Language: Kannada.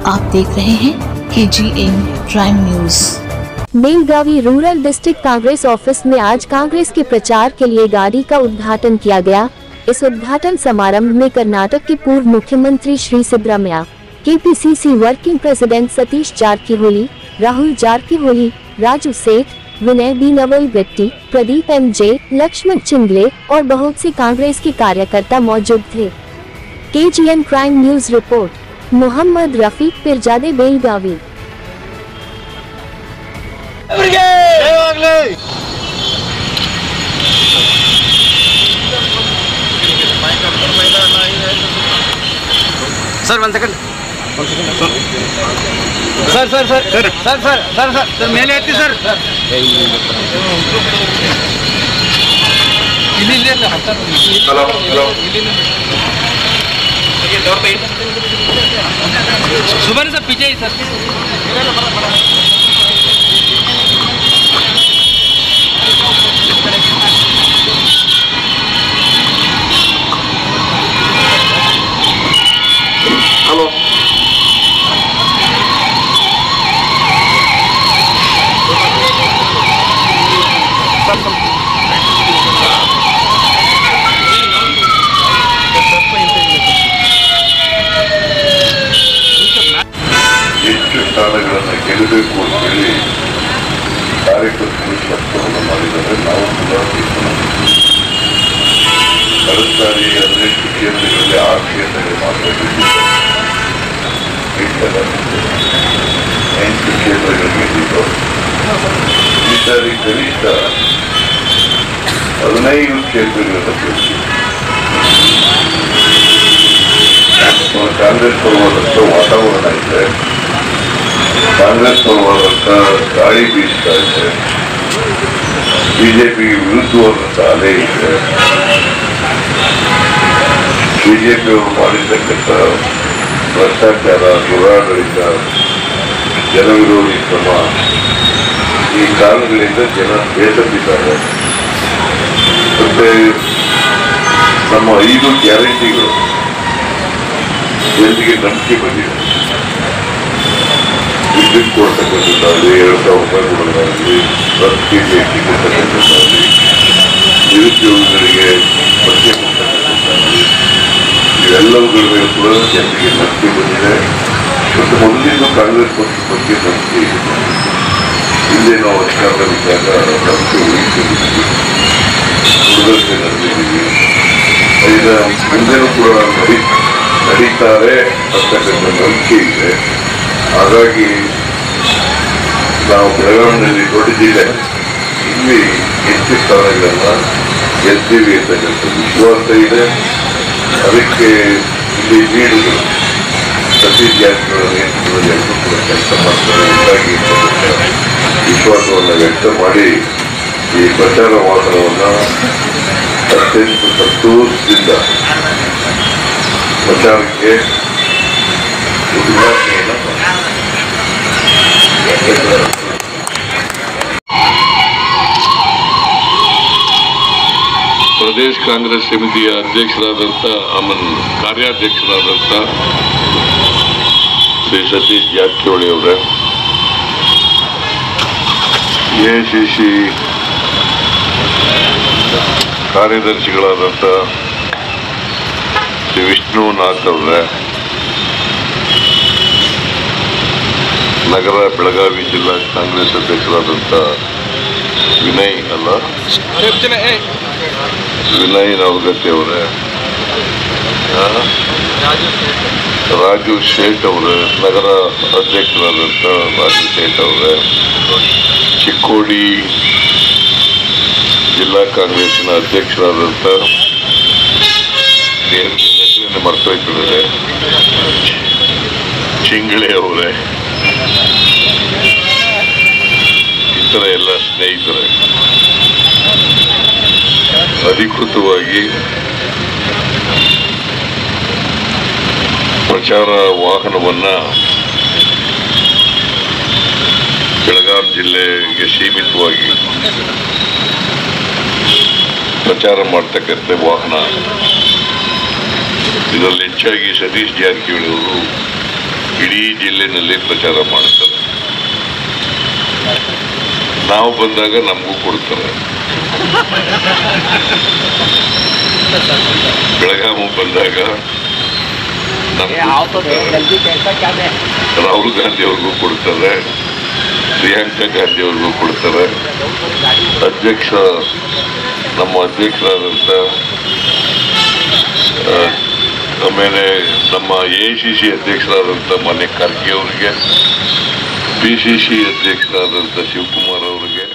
आप देख रहे हैं K G N prime news Belagavi rural district Congress office में आज कांग्रेस के प्रचार के लिए गाड़ी का उद्घाटन किया गया इस उद्घाटन समारंभ में कर्नाटक के पूर्व मुख्यमंत्री Shri Siddaramaiah KPCC working president Satish Jarkiholi Rahul Jarkiholi Raju Sait Vinay B Navalgatti Pradeep M J Lakshman Chingale और बहुत से कांग्रेस के कार्यकर्ता मौजूद थे K G N crime news report Mohammad Rafiq Pirzade Belagavi ಅವರಿಗೆ ಸರ್ ಒಂದು second sir sir sir sir sir sir sir sir sir ಮೇಲೆ ಎತ್ತಿ ಸರ್ ಇಲ್ಲಿ ಇಲ್ಲಿ ಇಲ್ಲ ಹಲೋ ಹಲೋ ಸುಬರ್ ಸರ್ ಪಿಜೆ ಸರ್ ಹಲೋ ಹೆಚ್ಚು ಸ್ಥಾನಗಳನ್ನು ಗೆಲ್ಲಬೇಕು ಅಂತೇಳಿ ಕಾರ್ಯಕರ್ತರು ಶಬ್ದವನ್ನು ಮಾಡಿದರೆ ನಾವು ಕೂಡ ಕಳೆದ ಸಾರಿ ಹದಿನೆಂಟು ಕ್ಷೇತ್ರಗಳಲ್ಲಿ ಆರು ಕ್ಷೇತ್ರಗಳು ಮಾತ್ರ ಗೆದ್ದಿದ್ದು ಎಂಟು ಕ್ಷೇತ್ರಗಳು ಗೆದ್ದಿದ್ದು ಈ ಸಾರಿ ಕನಿಷ್ಠ ಹದಿನೈದು ಕ್ಷೇತ್ರಗಳನ್ನು ಗೆದ್ದಿದ್ದು ಕಾಂಗ್ರೆಸ್ ಪರವಾದಂಥ ವಾತಾವರಣ ಇದೆ ಕಾಂಗ್ರೆಸ್ ಪರವಾದಂಥ ಗಾಳಿ ಬೀಸ್ತಾ ಇದೆ ಬಿಜೆಪಿಗೆ ವಿರುದ್ಧವಾದಂಥ ಅಲೆ ಇದೆ ಬಿಜೆಪಿಯವರು ಮಾಡಿರ್ತಕ್ಕಂಥ ಭ್ರಷ್ಟಾಚಾರ ದುರಾಡಳಿತ ಜನವಿರೋಧಿ ಕ್ರಮ ಈ ಕಾರಣಗಳಿಂದ ಜನ ಬೇಸತ್ತಿದ್ದಾರೆ ಮತ್ತೆ ನಮ್ಮ ಐದು ಗ್ಯಾರಂಟಿಗಳು ಜನರಿಗೆ ನಂಬಿಕೆ ಬಂದಿದೆ ವಿದ್ಯುತ್ ಕೊಡ್ತಕ್ಕಂಥದ್ದಾಗಲಿ ಎರಡು ಸಾವಿರ ರೂಪಾಯಿ ಕೊಡೋದಾಗಲಿ ಹತ್ತು ಕೆ ಜಿ ಅಕ್ಕಿ ಕೊಡ್ತಕ್ಕಂಥದ್ದಾಗಲಿ ನಿರುದ್ಯೋಗಿಗಳಿಗೆ ಭತ್ಯೆ ಕೊಡ್ತಕ್ಕಂಥದ್ದಾಗಲಿ ಇವೆಲ್ಲವುಗಳ ಮೇಲೆ ಕೂಡ ಜನರಿಗೆ ನಂಬಿಕೆ ಬಂದಿದೆ ಮತ್ತು ಮೊದಲಿಂದ ಕಾಂಗ್ರೆಸ್ ಪಕ್ಷದ ಬಗ್ಗೆ ನಂಬಿಕೆ ಇದೆ ಹಿಂದೆ ನಾವು ಅಧಿಕಾರದಲ್ಲಿದ್ದಾಗ ನಂಬಿಕೆ ಉಳಿಸಿದ್ದೀವಿ ದುರ್ದರ್ಶನ ನಡೆದಿದ್ದೀವಿ ಈಗ ಮುಂದೆನೂ ಕೂಡ ನಡಿ ನಡೀತಾರೆ ಅಂತಕ್ಕಂಥ ನಂಬಿಕೆ ಇದೆ ಹಾಗಾಗಿ ನಾವು ಬೆಳಗಾವಿನಲ್ಲಿ ದೊಡ್ಡ ಜಿಲ್ಲೆ ಇಲ್ಲಿ ಹೆಚ್ಚು ಸ್ಥಾನಗಳನ್ನ ಗೆಲ್ತೀವಿ ಅಂತಕ್ಕಂಥ ವಿಶ್ವಾಸ ಇದೆ ಅದಕ್ಕೆ ಇಲ್ಲಿ ನೀಡುಗಳು ಸತೀಶ್ ಜಾರಕಿಹೊಳಿ ನೇತೃತ್ವದಲ್ಲಿ ಎಲ್ಲರೂ ಕೂಡ ಕೆಲಸ ಮಾಡ್ತಾರೆ ಹೀಗಾಗಿ ವಿಶ್ವಾಸವನ್ನು ವ್ಯಕ್ತ ಮಾಡಿ ಈ ಪ್ರಚಾರ ವಾತಾವರಣ ಅತ್ಯಂತ ಸಂತೋಷದಿಂದ ಪ್ರಚಾರಕ್ಕೆ ಉದ್ಘಾಟನೆಯನ್ನು ಪ್ರದೇಶ ಕಾಂಗ್ರೆಸ್ ಸಮಿತಿಯ ಅಧ್ಯಕ್ಷರಾದಂಥ ಆಮನ್ ಕಾರ್ಯಾಧ್ಯಕ್ಷರಾದಂಥ ಶ್ರೀ ಸತೀಶ್ ಜಾರಕಿಹೊಳಿ ಅವರೇ ಎ ಸಿ ಸಿ ಕಾರ್ಯದರ್ಶಿಗಳಾದಂಥ ಶ್ರೀ ವಿಷ್ಣು ನಾಥ್ ಅವರೇ ನಗರ ಬೆಳಗಾವಿ ಜಿಲ್ಲಾ ಕಾಂಗ್ರೆಸ್ ಅಧ್ಯಕ್ಷರಾದಂಥ ವಿನಯ್ ಅಲ್ಲ ವಿನಯ್ ನವಗತ್ತಿ ಅವರೇ ಆ? ರಾಜು ಶೇಟ್ ಅವರೇ ನಗರ ಅಧ್ಯಕ್ಷರಾದಂಥ ರಾಜು ಶೇಟ್ ಅವರೇ ಚಿಕ್ಕೋಡಿ ಜಿಲ್ಲಾ ಕಾಂಗ್ರೆಸ್ಸಿನ ಅಧ್ಯಕ್ಷರಾದಂಥ ಏನು ಹೆಸರನ್ನು ಮರ್ತೋಯ್ತದೆ ಚಿಂಗಳೆ ಅವರೇ ಇತರ ಎಲ್ಲ ಸ್ನೇಹಿತರೇ ಅಧಿಕೃತವಾಗಿ ಪ್ರಚಾರ ವಾಹನವನ್ನ ಬೆಳಗಾವಿ ಜಿಲ್ಲೆಗೆ ಸೀಮಿತವಾಗಿ ಪ್ರಚಾರ ಮಾಡ್ತಕ್ಕಂಥ ವಾಹನ ಇದರಲ್ಲಿ ಹೆಚ್ಚಾಗಿ ಸತೀಶ್ ಜಾರಕಿಹೊಳಿ ಅವರು ಇಡೀ ಜಿಲ್ಲೆನಲ್ಲಿ ಪ್ರಚಾರ ಮಾಡ್ತಾರೆ ನಾವು ಬಂದಾಗ ನಮಗೂ ಕೊಡ್ತಾರೆ ಬೆಳಗಾವಿ ಬಂದಾಗ ನಮಗೂ ಕೊಡ್ತಾರೆ. ರಾಹುಲ್ ಗಾಂಧಿ ಅವ್ರಿಗೂ ಕೊಡ್ತಾರೆ ಪ್ರಿಯಾಂಕಾ ಗಾಂಧಿ ಅವ್ರಿಗೂ ಕೊಡ್ತಾರೆ ಅಧ್ಯಕ್ಷ ನಮ್ಮ ಅಧ್ಯಕ್ಷರಾದಂಥ ಆ, ಆಮೇಲೆ ನಮ್ಮ ಎ ಸಿ ಸಿ ಅಧ್ಯಕ್ಷರಾದಂಥ ಮನೆ ಖರ್ಗೆ ಅವರಿಗೆ ಪಿ ಸಿ ಸಿ ಅಧ್ಯಕ್ಷರಾದಂಥ ಶಿವಕುಮಾರ್ ಅವರಿಗೆ